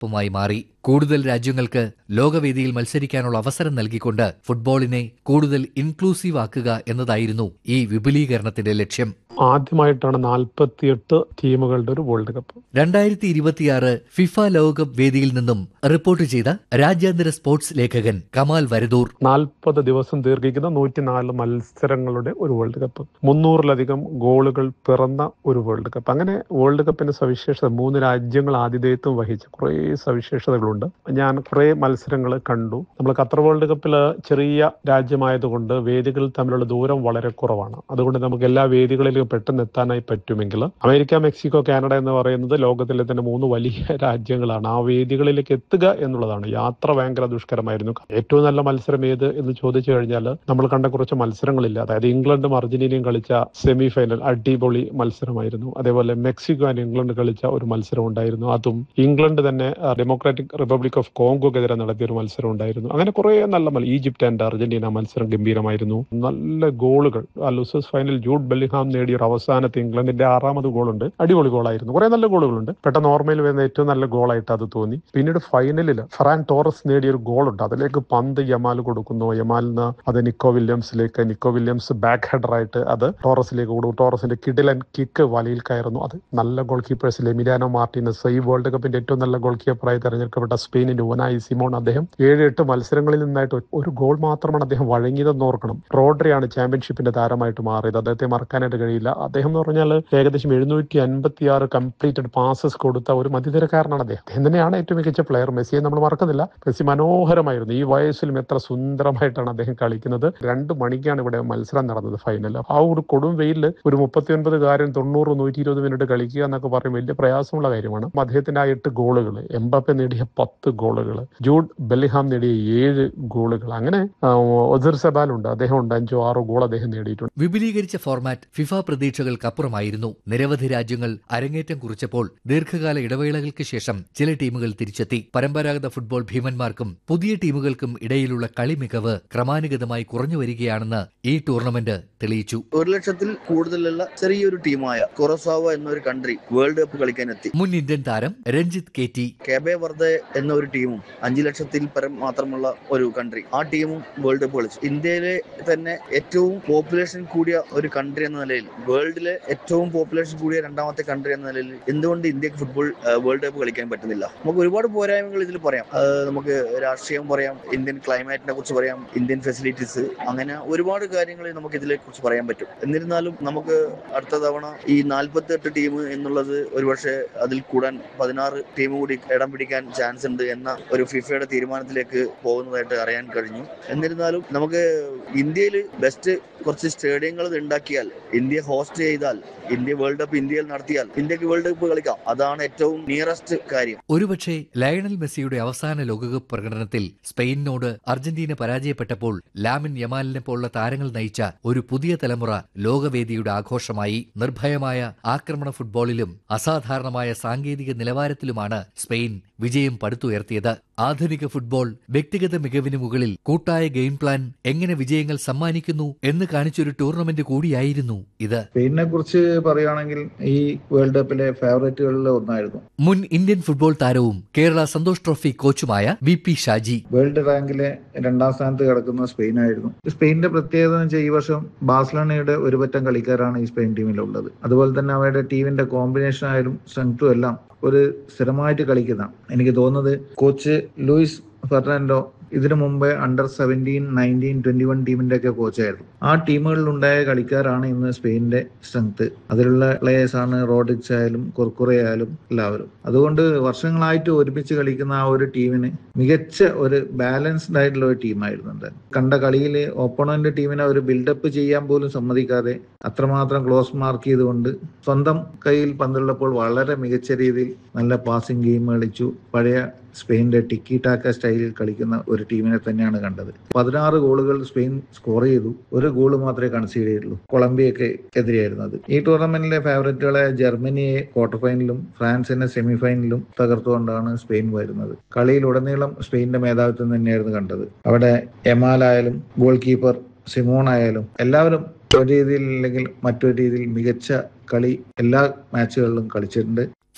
മായി മാറി കൂടുതൽ രാജ്യങ്ങൾക്ക് ലോകവേദിയിൽ മത്സരിക്കാനുള്ള അവസരം നൽകിക്കൊണ്ട് ഫുട്ബോളിനെ കൂടുതൽ ഇൻക്ലൂസീവ് ആക്കുക എന്നതായിരുന്നു ഈ വിപുലീകരണത്തിന്റെ ലക്ഷ്യം ആദ്യമായിട്ടാണ് നാൽപ്പത്തിയെട്ട് ടീമുകളുടെ ഒരു വേൾഡ് കപ്പ് രണ്ടായിരത്തി ഇരുപത്തിയാറ് ഫിഫ ലോകകപ്പ് വേദിയിൽ നിന്നും റിപ്പോർട്ട് ചെയ്ത രാജ്യാന്തര സ്പോർട്സ് ലേഖകൻ കമാൽ വരദൂർ നാൽപ്പത് ദിവസം ദീർഘിക്കുന്ന നൂറ്റിനാല് മത്സരങ്ങളുടെ ഒരു വേൾഡ് കപ്പ് മുന്നൂറിലധികം ഗോളുകൾ പിറന്ന ഒരു വേൾഡ് കപ്പ് അങ്ങനെ വേൾഡ് കപ്പിന്റെ സവിശേഷത മൂന്ന് രാജ്യങ്ങൾ ആതിഥേയത്വം വഹിച്ച കുറേ സവിശേഷതകളുണ്ട് ഞാൻ കുറേ മത്സരങ്ങൾ കണ്ടു നമ്മൾ ഖത്തർ വേൾഡ് കപ്പിൽ ചെറിയ രാജ്യമായതുകൊണ്ട് വേദികൾ തമ്മിലുള്ള ദൂരം വളരെ കുറവാണ് അതുകൊണ്ട് നമുക്ക് എല്ലാ വേദികളിലും പെട്ടെന്ന് എത്താനായി പറ്റുമെങ്കിൽ അമേരിക്ക മെക്സിക്കോ കാനഡ എന്ന് പറയുന്നത് ലോകത്തിലെ തന്നെ മൂന്ന് വലിയ രാജ്യങ്ങളാണ് ആ വേദികളിലേക്ക് എത്തുക എന്നുള്ളതാണ് യാത്ര ഭയങ്കര ദുഷ്കരമായിരുന്നു ഏറ്റവും നല്ല മത്സരം ഏത് എന്ന് ചോദിച്ചു കഴിഞ്ഞാൽ നമ്മൾ കണ്ട കുറച്ച് മത്സരങ്ങളില്ല അതായത് ഇംഗ്ലണ്ടും അർജന്റീനയും കളിച്ച സെമി ഫൈനൽ അടിപൊളി മത്സരമായിരുന്നു അതേപോലെ മെക്സിക്കോ ആൻഡ് ഇംഗ്ലണ്ട് കളിച്ച ഒരു മത്സരം ഉണ്ടായിരുന്നു അതും ഇംഗ്ലണ്ട് തന്നെ ഡെമോക്രാറ്റിക് റിപ്പബ്ലിക് ഓഫ് കോങ്കോക്കെതിരെ നടത്തിയ ഒരു മത്സരം ഉണ്ടായിരുന്നു അങ്ങനെ കുറെ നല്ല മത്സരം ഈജിപ്റ്റ് ആൻഡ് അർജന്റീന മത്സരം ഗംഭീരമായിരുന്നു നല്ല ഗോളുകൾ ആ ലൂസേഴ്സ് ഫൈനൽ ജൂഡ് ബെല്ലിഹാം നേടിയ ഒരു അവസാനത്തെ ഇംഗ്ലണ്ടിന്റെ ആറാമത് ഗോളുണ്ട് അടിപൊളി ഗോളായിരുന്നു കുറെ നല്ല ഗോളുകളുണ്ട് പെട്ടെന്ന് ഓർമ്മയിൽ വരുന്ന ഏറ്റവും നല്ല ഗോളായിട്ട് അത് തോന്നി പിന്നീട് ഫൈനലിൽ ഫറാൻ ടോറസ് നേടിയ ഒരു ഗോളുണ്ട് അതിലേക്ക് പന്ത് യമാൽ കൊടുക്കുന്നു യമാലിന് അത് നിക്കോ വില്യംസിലേക്ക് നിക്കോ വില്യംസ് ബാക്ക് ഹെഡറായിട്ട് അത് ടോറസിലേക്ക് കൊടുക്കും ടോറസിന്റെ കിഡിലൻ കിക്ക് വലയിൽ കയറുന്നു അത് നല്ല ഗോൾ കീപ്പേഴ്സ് ലെമിലാനോ മാർട്ടിനസ് ഈ വേൾഡ് കപ്പിന്റെ ഏറ്റവും നല്ല ഗോൾ കീപ്പറായി തെരഞ്ഞെടുക്കപ്പെട്ട സ്പെയിനിന്റെ ഉനായി സിമോൺ അദ്ദേഹം ഏഴ് എട്ട് മത്സരങ്ങളിൽ നിന്നായിട്ട് ഒരു ഗോൾ മാത്രമാണ് അദ്ദേഹം വഴങ്ങിയതെന്ന് ഓർക്കണം റോഡ്രിയാണ് ചാമ്പ്യൻഷിപ്പിന്റെ താരമായിട്ട് മാറിയത് അദ്ദേഹത്തെ മറക്കാനായിട്ട് കഴിയില്ല അദ്ദേഹം എന്ന് പറഞ്ഞാൽ ഏകദേശം എഴുന്നൂറ്റി അൻപത്തി ആറ് കംപ്ലീറ്റഡ് പാസസ് കൊടുത്ത ഒരു മധ്യതരക്കാരനാണ് അദ്ദേഹം അദ്ദേഹം തന്നെയാണ് ഏറ്റവും മികച്ച പ്ലെയർ മെസ്സിയെ നമ്മൾ മറക്കുന്നില്ല മെസ്സി മനോഹരമായിരുന്നു ഈ വയസ്സിലും എത്ര സുന്ദരമായിട്ടാണ് അദ്ദേഹം കളിക്കുന്നത് രണ്ട് മണിക്കാണ് ഇവിടെ മത്സരം നടന്നത് ഫൈനൽ ആ ഒരു കൊടും വെയിലിൽ ഒരു മുപ്പത്തിയൊൻപത് കാരൻ തൊണ്ണൂറ് നൂറ്റി ഇരുപത് മിനിറ്റ് കളിക്കുക എന്നൊക്കെ പറയും വലിയ പ്രയാസമുള്ള കാര്യമാണ് അദ്ദേഹത്തിന്റെ ആ എട്ട് ഗോളുകൾ എംബാപ്പെ നേടിയ പത്ത് ഗോളുകൾ ജൂഡ് ബെല്ലിഹാം നേടിയ ഏഴ് ഗോളുകൾ അങ്ങനെ ഒസർ സെബാലുണ്ട് അദ്ദേഹം ഉണ്ട് അഞ്ചോ ആറോ ഗോൾ അദ്ദേഹം നേടിയിട്ടുണ്ട് വിപുലീകരിച്ച ഫോർമാറ്റ് ഫിഫ പ്രതീക്ഷകൾക്കപ്പുറമായിരുന്നു നിരവധി രാജ്യങ്ങൾ അരങ്ങേറ്റം കുറിച്ചപ്പോൾ ദീർഘകാല ഇടവേളകൾക്ക് ശേഷം ചില ടീമുകൾ തിരിച്ചെത്തി പരമ്പരാഗത ഫുട്ബോൾ ഭീമന്മാർക്കും പുതിയ ടീമുകൾക്കും ഇടയിലുള്ള കളി മികവ് ക്രമാനുഗതമായി കുറഞ്ഞു വരികയാണെന്ന് ഈ ടൂർണമെന്റ് തെളിയിച്ചു ഒരു ലക്ഷത്തിൽ കൂടുതലുള്ള ചെറിയൊരു ടീമായ കൊറസാവ എന്നൊരു കൺട്രി വേൾഡ് കപ്പ് കളിക്കാൻ എത്തി മുൻ ഇന്ത്യൻ താരം രഞ്ജിത്ത് കെ ടി കെബെ വർദ്ധെ എന്ന ഒരു ടീമും അഞ്ചു ലക്ഷത്തിൽ പരം മാത്രമുള്ള ഒരു കൺട്രി ആ ടീമും വേൾഡ് കപ്പ് കളിച്ചു ഇന്ത്യയിലെ തന്നെ ഏറ്റവും പോപ്പുലേഷൻ കൂടിയ ഒരു കൺട്രി എന്ന നിലയിൽ വേൾഡിലെ ഏറ്റവും പോപ്പുലേഷൻ കൂടിയ രണ്ടാമത്തെ കൺട്രി എന്ന നിലയിൽ എന്തുകൊണ്ട് ഇന്ത്യക്ക് ഫുട്ബോൾ വേൾഡ് കപ്പ് കളിക്കാൻ പറ്റുന്നില്ല നമുക്ക് ഒരുപാട് പോരായ്മകൾ ഇതിൽ പറയാം ആ, നമുക്ക് രാഷ്ട്രീയം പറയാം ഇന്ത്യൻ ക്ലൈമാറ്റിനെ കുറിച്ച് പറയാം ഇന്ത്യൻ ഫെസിലിറ്റീസ് അങ്ങനെ ഒരുപാട് കാര്യങ്ങൾ നമുക്ക് ഇതിനെ കുറിച്ച് പറയാൻ പറ്റും എന്നിരുന്നാലും നമുക്ക് അടുത്ത തവണ ഈ നാൽപ്പത്തി എട്ട് ടീം എന്നുള്ളത് ഒരുപക്ഷെ അതിൽ കൂടാൻ പതിനാറ് ടീം കൂടി ഇടം പിടിക്കാൻ ചാൻസ് ഉണ്ട് എന്ന ഒരു ഫിഫയുടെ തീരുമാനത്തിലേക്ക് പോകുന്നതായിട്ട് അറിയാൻ കഴിഞ്ഞു എന്നിരുന്നാലും നമുക്ക് ഇന്ത്യയിൽ ബെസ്റ്റ് കുറച്ച് സ്റ്റേഡിയങ്ങൾ ഉണ്ടാക്കിയാൽ ഇന്ത്യ ഹോസ്റ്റ് ചെയ്താൽ ഇന്ത്യ വേൾഡ് കപ്പ് ഇന്ത്യയിൽ നടത്തിയാൽ ഇന്ത്യക്ക് വേൾഡ് കപ്പ് കളിക്കാം അതാണ് ഏറ്റവും നിയറസ്റ്റ് കാര്യം ഒരുപക്ഷെ ലയണൽ മെസ്സിയുടെ അവസാന ലോകകപ്പ് പ്രകടനത്തിൽ സ്പെയിനിനോട് അർജന്റീന പരാജയപ്പെട്ടപ്പോൾ ലാമിൻ യമാലിനെ പോലുള്ള താരങ്ങൾ നയിച്ച ഒരു പുതിയ തലമുറ ലോകവേദിയുടെ ആഘോഷമായി നിർഭയമായ ആക്രമണ ഫുട്ബോളിലും അസാധാരണമായ സാങ്കേതിക നിലവാരത്തിലുമാണ് സ്പെയിൻ വിജയം പടുത്തുയർത്തിയത് ആധുനിക ഫുട്ബോൾ വ്യക്തിഗത മികവിന് മുകളിൽ കൂട്ടായ ഗെയിം പ്ലാൻ എങ്ങനെ വിജയങ്ങൾ സമ്മാനിക്കുന്നു എന്ന് കാണിച്ചൊരു ടൂർണമെന്റ് കൂടിയായിരുന്നു ഇത് സ്പെയിനിനെ കുറിച്ച് പറയുകയാണെങ്കിൽ ഈ വേൾഡ് കപ്പിലെ ഫേവറേറ്റുകളിൽ ഒന്നായിരുന്നു മുൻ ഇന്ത്യൻ ഫുട്ബോൾ താരവും കേരള സന്തോഷ് ട്രോഫി കോച്ചുമായ വി പി ഷാജി വേൾഡ് റാങ്കിലെ രണ്ടാം സ്ഥാനത്ത് കിടക്കുന്ന സ്പെയിനായിരുന്നു സ്പെയിനിന്റെ പ്രത്യേകത എന്ന് വെച്ചാൽ ഈ വർഷം ബാഴ്സലോണയുടെ ഒരു പറ്റം കളിക്കാരാണ് ഈ സ്പെയിൻ ടീമിലുള്ളത് അതുപോലെ തന്നെ അവരുടെ ടീമിന്റെ കോമ്പിനേഷൻ ആയാലും സ്ട്രെങ്ത്തും എല്ലാം ഒരു സ്ഥിരമായിട്ട് കളിക്കുന്ന എനിക്ക് തോന്നുന്നത് കോച്ച് ലൂയിസ് ഫെർണാൻഡോ ഇതിനു മുമ്പേ under seventeen nineteen twenty one ടീമിന്റെ ഒക്കെ കോച്ചായിരുന്നു ആ ടീമുകളിലുണ്ടായ കളിക്കാരാണ് ഇന്ന് സ്പെയിനിന്റെ സ്ട്രെങ്ത് അതിലുള്ള പ്ലേയേഴ്സ് ആണ് റോഡിക്സ് ആയാലും കുർക്കുറെ ആയാലും എല്ലാവരും അതുകൊണ്ട് വർഷങ്ങളായിട്ട് ഒരുമിച്ച് കളിക്കുന്ന ആ ഒരു ടീമിന് മികച്ച ഒരു ബാലൻസ്ഡ് ആയിട്ടുള്ള ഒരു ടീമായിരുന്നു എന്തായാലും കണ്ട കളിയിൽ ഓപ്പണന്റ് ടീമിനെ ഒരു ബിൽഡപ്പ് ചെയ്യാൻ പോലും സമ്മതിക്കാതെ അത്രമാത്രം ക്ലോസ് മാർക്ക് ചെയ്തുകൊണ്ട് സ്വന്തം കയ്യിൽ പന്തുള്ളപ്പോൾ വളരെ മികച്ച രീതിയിൽ നല്ല പാസിംഗ് ഗെയിം കളിച്ചു പഴയ സ്പെയിനിന്റെ ടിക്കി ടാക്ക സ്റ്റൈലിൽ കളിക്കുന്ന ഒരു ടീമിനെ തന്നെയാണ് കണ്ടത് പതിനാറ് ഗോളുകൾ സ്പെയിൻ സ്കോർ ചെയ്തു ഒരു ഗോൾ മാത്രമേ കൺസീഡ് ചെയ്തുള്ളൂ കൊളംബിയക്ക് എതിരെയായിരുന്നു അത് ഈ ടൂർണമെന്റിലെ ഫേവറേറ്റുകളെ ജർമ്മനിയെ ക്വാർട്ടർ ഫൈനലിലും ഫ്രാൻസിനെ സെമി ഫൈനലിലും തകർത്തുകൊണ്ടാണ് സ്പെയിൻ വരുന്നത് കളിയിലുടനീളം സ്പെയിനിന്റെ മേധാവിത്വം തന്നെയായിരുന്നു കണ്ടത് അവിടെ എമാലായാലും ഗോൾ കീപ്പർ സിമോൺ ആയാലും എല്ലാവരും ഒരു രീതിയിൽ അല്ലെങ്കിൽ മറ്റൊരു രീതിയിൽ മികച്ച കളി എല്ലാ മാച്ചുകളിലും കളിച്ചിട്ടുണ്ട്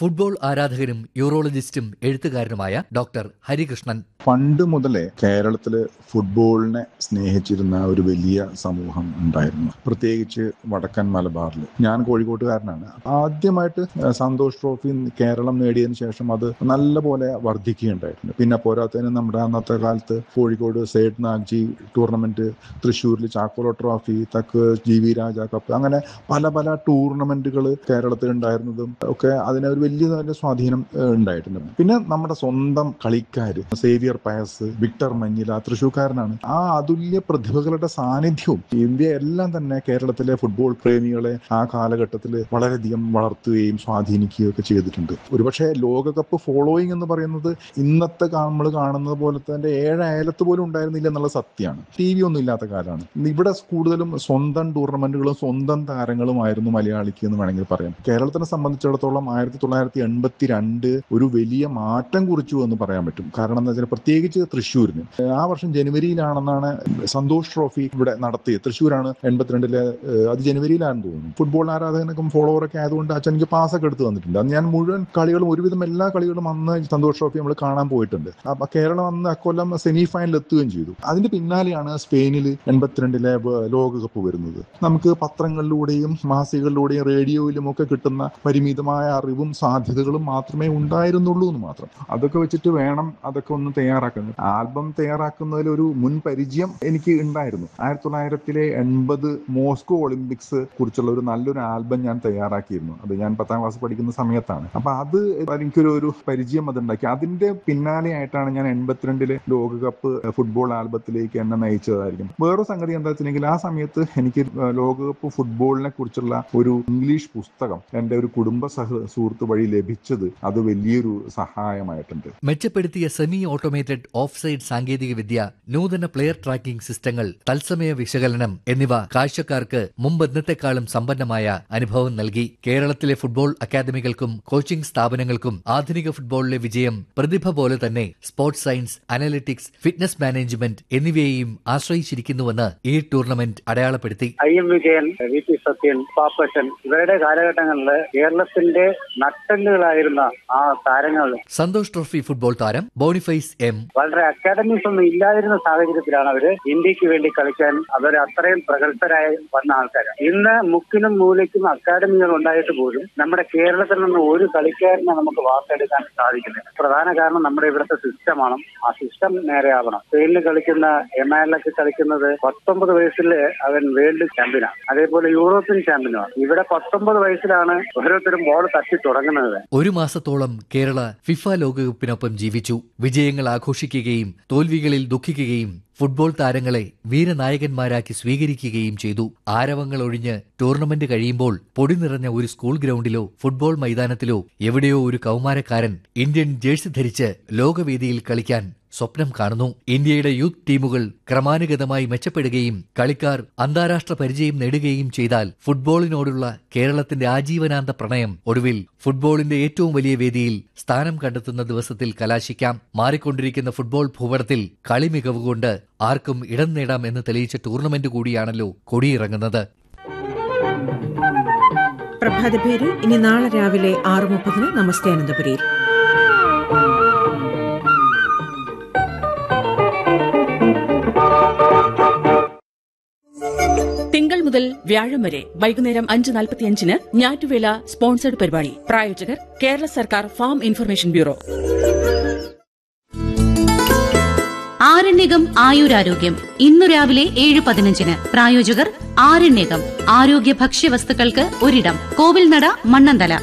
ഫുട്ബോൾ ആരാധകനും യൂറോളജിസ്റ്റും എഴുത്തുകാരനുമായ ഡോക്ടർ ഹരികൃഷ്ണൻ പണ്ട് മുതലേ കേരളത്തിൽ ഫുട്ബോളിനെ സ്നേഹിച്ചിരുന്ന ഒരു വലിയ സമൂഹം ഉണ്ടായിരുന്നു പ്രത്യേകിച്ച് വടക്കൻ മലബാറിൽ ഞാൻ കോഴിക്കോട്ടുകാരനാണ് ആദ്യമായിട്ട് സന്തോഷ് ട്രോഫി കേരളം നേടിയതിനു ശേഷം അത് നല്ലപോലെ വർദ്ധിക്കുകയുണ്ടായിട്ടുണ്ട് പിന്നെ പോരാത്തതിന് നമ്മുടെ അന്നത്തെ കാലത്ത് കോഴിക്കോട് സേഡ് നാഗ്ജി ടൂർണമെന്റ് തൃശ്ശൂരിൽ ചാക്കോള ട്രോഫി തക്ക് ജി വി രാജ കപ്പ് അങ്ങനെ പല പല ടൂർണമെന്റുകൾ കേരളത്തിൽ ഉണ്ടായിരുന്നതും ഒക്കെ അതിന് ഒരു വലിയ തന്നെ സ്വാധീനം ഏഹ്, ഉണ്ടായിട്ടുണ്ട് പിന്നെ നമ്മുടെ സ്വന്തം കളിക്കാർ സേവിയർ പയസ് വിക്ടർ മഞ്ഞില തൃശ്ശൂർക്കാരനാണ് ആ അതുല്യ പ്രതിഭകളുടെ സാന്നിധ്യവും ഇന്ത്യ എല്ലാം തന്നെ കേരളത്തിലെ ഫുട്ബോൾ പ്രേമികളെ ആ കാലഘട്ടത്തിൽ വളരെയധികം വളർത്തുകയും സ്വാധീനിക്കുകയും ഒക്കെ ചെയ്തിട്ടുണ്ട് ഒരുപക്ഷെ ലോകകപ്പ് ഫോളോയിങ് എന്ന് പറയുന്നത് ഇന്നത്തെ നമ്മൾ കാണുന്നത് പോലെ തന്നെ ഏഴ് അയലത്ത് പോലും ഉണ്ടായിരുന്നില്ല എന്നുള്ള സത്യമാണ് ടി വി ഒന്നും ഇല്ലാത്ത കാലമാണ് ഇവിടെ കൂടുതലും സ്വന്തം ടൂർണമെന്റുകളും സ്വന്തം താരങ്ങളുമായിരുന്നു മലയാളിക്ക് എന്ന് വേണമെങ്കിൽ പറയാം കേരളത്തിനെ സംബന്ധിച്ചിടത്തോളം ആയിരത്തി തൊള്ളായിരത്തി എൺപത്തി രണ്ട് ഒരു വലിയ മാറ്റം കുറിച്ചു എന്ന് പറയാൻ പറ്റും കാരണം എന്താ വെച്ചാൽ പ്രത്യേകിച്ച് തൃശ്ശൂരിന് ആ വർഷം ജനുവരിയിലാണെന്നാണ് സന്തോഷ് ട്രോഫി ഇവിടെ നടത്തിയത് തൃശ്ശൂരാണ് എൺപത്തിരണ്ടിലെ ഏഹ്, അത് ജനുവരിയിലാണെന്ന് തോന്നുന്നു ഫുട്ബോൾ ആരാധകനൊക്കെ ഫോളോവറൊക്കെ ആയതുകൊണ്ട് അച്ഛൻ എനിക്ക് പാസ്സൊക്കെ എടുത്ത് തന്നിട്ടുണ്ട് അന്ന് ഞാൻ മുഴുവൻ കളികളും ഒരുവിധം എല്ലാ കളികളും അന്ന് സന്തോഷ് ട്രോഫി നമ്മൾ കാണാൻ പോയിട്ടുണ്ട് അപ്പൊ കേരളം അന്ന് അക്കൊല്ലം സെമി ഫൈനൽ എത്തുകയും ചെയ്തു അതിന്റെ പിന്നാലെയാണ് സ്പെയിനിൽ എൺപത്തിരണ്ടിലെ വ- ലോകകപ്പ് വരുന്നത് നമുക്ക് പത്രങ്ങളിലൂടെയും മാസികകളിലൂടെയും റേഡിയോയിലും ഒക്കെ കിട്ടുന്ന പരിമിതമായ അറിവും സാധ്യതകളും മാത്രമേ ഉണ്ടായിരുന്നുള്ളൂ എന്ന് മാത്രം അതൊക്കെ വെച്ചിട്ട് വേണം അതൊക്കെ ഒന്ന് തയ്യാറാക്കുന്നത് ആൽബം തയ്യാറാക്കുന്നതിൽ ഒരു മുൻ പരിചയം എനിക്ക് ഉണ്ടായിരുന്നു ആയിരത്തി തൊള്ളായിരത്തിലെ എൺപത് മോസ്കോ ഒളിമ്പിക്സ് കുറിച്ചുള്ള ഒരു നല്ലൊരു ആൽബം ഞാൻ തയ്യാറാക്കിയിരുന്നു അത് ഞാൻ പത്താം ക്ലാസ് പഠിക്കുന്ന സമയത്താണ് അപ്പൊ അത് എനിക്കൊരു ഒരു പരിചയം അതുണ്ടാക്കി അതിന്റെ പിന്നാലെ ആയിട്ടാണ് ഞാൻ എൺപത്തിരണ്ടിലെ ലോകകപ്പ് ഫുട്ബോൾ ആൽബത്തിലേക്ക് എന്നെ നയിച്ചതായിരിക്കും വേറൊരു സംഗതി എന്താ വെച്ചിട്ടുണ്ടെങ്കിൽ ആ സമയത്ത് എനിക്ക് ലോകകപ്പ് ഫുട്ബോളിനെ കുറിച്ചുള്ള ഒരു ഇംഗ്ലീഷ് പുസ്തകം എൻ്റെ ഒരു കുടുംബ സഹ സുഹൃത്ത് വഴി ലഭിച്ചത് അത് വലിയൊരു സഹായമായിട്ടുണ്ട് മെച്ചപ്പെടുത്തിയ സെമി ഓട്ടോമേറ്റഡ് ഓഫ് സൈഡ് സാങ്കേതികവിദ്യ നൂതന പ്ലെയർ ട്രാക്കിംഗ് സിസ്റ്റങ്ങൾ തത്സമയ വിശകലനം എന്നിവ കാഴ്ചക്കാർക്ക് മുമ്പ് എന്നത്തെക്കാളും സമ്പന്നമായ അനുഭവം നൽകി കേരളത്തിലെ ഫുട്ബോൾ അക്കാദമികൾക്കും കോച്ചിംഗ് സ്ഥാപനങ്ങൾക്കും ആധുനിക ഫുട്ബോളിലെ വിജയം പ്രതിഭ പോലെ തന്നെ sports science analytics fitness management എന്നിവയെയും ആശ്രയിച്ചിരിക്കുന്നുവെന്ന് ഈ ടൂർണമെന്റ് അടയാളപ്പെടുത്തി I M Vijayan V P Sathyan Pappachan ഇവരുടെ കാലഘട്ടങ്ങളിൽ കേരളത്തിന്റെ നട്ടെല്ലുകളായിരുന്ന ആ താരങ്ങൾ സന്തോഷ് ട്രോഫി ഫുട്ബോൾ താരം ബോണിഫൈസ് എം വളരെ അക്കാദമീസ് ഒന്നും ഇല്ലാതിരുന്ന സാഹചര്യത്തിലാണ് അവര് ഇന്ത്യക്ക് വേണ്ടി കളിക്കാൻ അവർ അത്രയും പ്രഗത്ഭരായി വന്ന ആൾക്കാരാണ് ഇന്ന് മുക്കിനും മൂലയ്ക്കും അക്കാദമികൾ ഉണ്ടായിട്ട് പോലും നമ്മുടെ കേരളത്തിൽ നിന്ന് ഒരു കളിക്കാരനെ നമുക്ക് വാർത്തെടുക്കാൻ സാധിക്കുന്നില്ല പ്രധാന കാരണം നമ്മുടെ ഇവിടുത്തെ സിസ്റ്റമാണ് ആ സിസ്റ്റം നേരെയാവണം സ്പെയിനിൽ കളിക്കുന്ന എമാനിലൊക്കെ കളിക്കുന്നത് പത്തൊമ്പത് വയസ്സിൽ അവൻ വേൾഡ് ചാമ്പ്യനാണ് അതേപോലെ യൂറോപ്യൻ ചാമ്പ്യനുമാണ് ഇവിടെ പത്തൊമ്പത് വയസ്സിലാണ് ഓരോരുത്തരും ബോൾ തട്ടി തുടങ്ങുന്നത് ഒരു മാസത്തോളം കേരള ഫിഫ ലോകകപ്പിനൊപ്പം ജീവിച്ചു വിജയങ്ങൾ ആഘോഷിക്കുകയും തോൽവികളിൽ ദുഃഖിക്കുകയും ഫുട്ബോൾ താരങ്ങളെ വീരനായകന്മാരാക്കി സ്വീകരിക്കുകയും ചെയ്തു ആരവങ്ങൾ ഒഴിഞ്ഞ് ടൂർണമെന്റ് കഴിയുമ്പോൾ പൊടി നിറഞ്ഞ ഒരു സ്കൂൾ ഗ്രൗണ്ടിലോ ഫുട്ബോൾ മൈതാനത്തിലോ എവിടെയോ ഒരു കൗമാരക്കാരൻ ഇന്ത്യൻ ജേഴ്സി ധരിച്ച് ലോകവേദിയിൽ കളിക്കാൻ സ്വപ്നം കാണുന്നു ഇന്ത്യയുടെ യൂത്ത് ടീമുകൾ ക്രമാനുഗതമായി മെച്ചപ്പെടുകയും കളിക്കാർ അന്താരാഷ്ട്ര പരിചയം നേടുകയും ചെയ്താൽ ഫുട്ബോളിനോടുള്ള കേരളത്തിന്റെ ആജീവനാന്ത പ്രണയം ഒടുവിൽ ഫുട്ബോളിന്റെ ഏറ്റവും വലിയ വേദിയിൽ സ്ഥാനം കണ്ടെത്തുന്ന ദിവസത്തിൽ കലാശിക്കാം മാറിക്കൊണ്ടിരിക്കുന്ന ഫുട്ബോൾ ഭൂപടത്തിൽ കളി മികവുകൊണ്ട് ആർക്കും ഇടം നേടാം എന്ന് തെളിയിച്ച ടൂർണമെന്റ് കൂടിയാണല്ലോ കൊടിയിറങ്ങുന്നത് പ്രഭാതഭേരി ഇനി നാളെ രാവിലെ ആറ് മുപ്പതിന് നമസ്തേ അനന്തപുരിയിൽ തിങ്കൾ മുതൽ വ്യാഴം വരെ വൈകുന്നേരം അഞ്ച് നാൽപ്പത്തിയഞ്ചിന് ഞാറ്റുവേല സ്പോൺസർഡ് പരിപാടി പ്രായോജകർ കേരള സർക്കാർ ഫാം ഇൻഫർമേഷൻ ബ്യൂറോ ആരണ്യകം ആയുരാരോഗ്യം ഇന്നു രാവിലെ ഏഴ് പതിനഞ്ചിന് പ്രായോജകർ ആരണ്യകം ആരോഗ്യ ഭക്ഷ്യവസ്തുക്കൾക്ക് ഒരിടം കോവിൽനട മണ്ണന്തല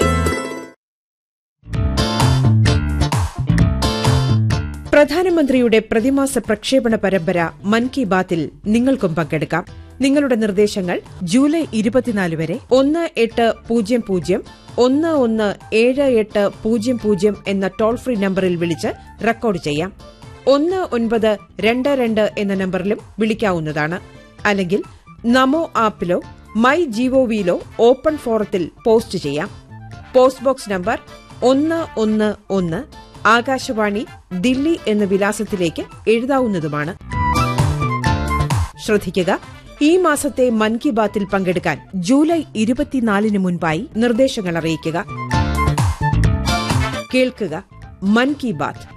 പ്രധാനമന്ത്രിയുടെ പ്രതിമാസ പ്രക്ഷേപണ പരമ്പര മൻ കി ബാത്തിൽ നിങ്ങൾക്കും പങ്കെടുക്കാം നിങ്ങളുടെ നിർദ്ദേശങ്ങൾ ജൂലൈ ഇരുപത്തിനാല് വരെ ഒന്ന് എട്ട് പൂജ്യം പൂജ്യം ഒന്ന് ഒന്ന് ഏഴ് എട്ട് പൂജ്യം പൂജ്യം എന്ന ടോൾ ഫ്രീ നമ്പറിൽ വിളിച്ച് റെക്കോർഡ് ചെയ്യാം ഒന്ന് ഒൻപത് രണ്ട് രണ്ട് എന്ന നമ്പറിലും വിളിക്കാവുന്നതാണ് അല്ലെങ്കിൽ നമോ ആപ്പിലോ മൈ ജിഒവിയിലോ ഓപ്പൺ ഫോറത്തിൽ പോസ്റ്റ് ചെയ്യാം പോസ്റ്റ് ബോക്സ് നമ്പർ ഒന്ന് ഒന്ന് ഒന്ന് ആകാശവാണി ദില്ലി എന്ന വിലാസത്തിലേക്ക് എഴുതാവുന്നതുമാണ് ശ്രദ്ധിക്കുക ഈ മാസത്തെ മൻ കി ബാത്തിൽ പങ്കെടുക്കാൻ ജൂലൈ ഇരുപത്തിനാലിന് മുൻപായി നിർദ്ദേശങ്ങൾ അറിയിക്കുക കേൾക്കുക മൻ കി ബാത്ത്